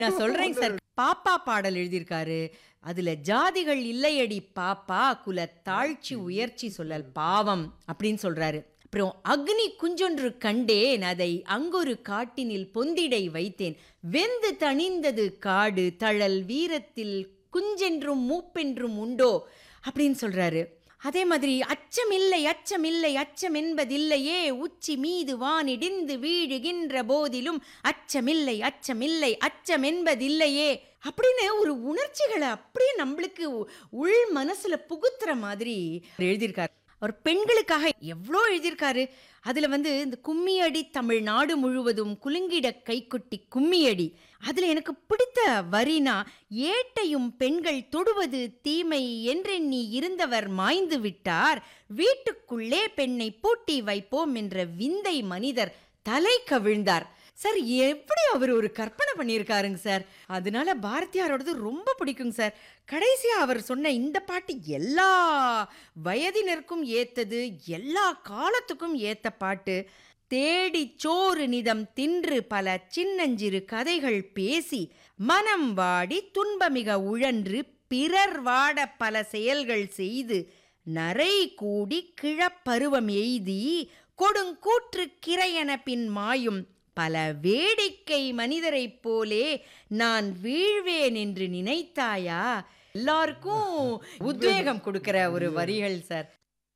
நான் சொல்றேன் சார் பாப்பா பாடல் எழுதியிருக்காரு அதுல ஜாதிகள் இல்லையடி பாப்பா குல தாழ்ச்சி உயர்ச்சி சொல்லல் பாவம் அப்படின்னு சொல்றாரு அப்புறம் அக்னி குஞ்சொன்று கண்டேன் அதை அங்கொரு காட்டினில் பொந்திடை வைத்தேன் வெந்து தணிந்தது காடு தழல் வீரத்தில் குஞ்சென்றும் மூப்பென்றும் உண்டோ அப்படின்னு சொல்றாரு அதே மாதிரி அச்சமில்லை அச்சமில்லை அச்சம் என்பதில்லையே உச்சி மீது வானிடிந்து வீழுகின்ற போதிலும் அச்சமில்லை அச்சமில்லை அச்சம் என்பதில்லையே அப்படின்னு ஒரு உணர்ச்சிகளை அப்படியே நம்மளுக்கு உ- உள் மனசுல புகுத்துற மாதிரி எழுதியிருக்காரு அவர் பெண்களுக்காக எவ்வளோ எழுதியிருக்காரு அதுல வந்து இந்த கும்மியடி தமிழ்நாடு முழுவதும் குலுங்கிட கைக்குட்டி கும்மியடி அதுல எனக்கு பிடித்த வரினா ஏட்டையும் பெண்கள் தொடுவது தீமை என்றெண்ணி இருந்தவர் மாய்ந்து விட்டார் வீட்டுக்குள்ளே பெண்ணை பூட்டி வைப்போம் என்ற விந்தை மனிதர் தலை கவிழ்ந்தார் சார் எப்படி அவர் ஒரு கற்பனை பண்ணியிருக்காருங்க சார் அதனால பாரதியாரோடது ரொம்ப பிடிக்குங்க சார் கடைசியா அவர் சொன்ன இந்த பாட்டு எல்லா வயதினருக்கும் ஏத்தது எல்லா காலத்துக்கும் ஏத்த பாட்டு தேடி சோறு நிதம் தின்று பல சின்னஞ்சிறு கதைகள் பேசி மனம் வாடி துன்பமிக உழன்று பிறர் வாட பல செயல்கள் செய்து நரை கூடி கிழப்பருவம் எய்தி கொடுங்கூற்று கிரையென பின் மாயும் பல வேடிக்கை மனிதரைப் போலே நான் வீழ்வேன் என்று நினைத்தாயா எல்லாருக்கும் உத்வேகம் கொடுக்கிற ஒரு வரிகள் சார்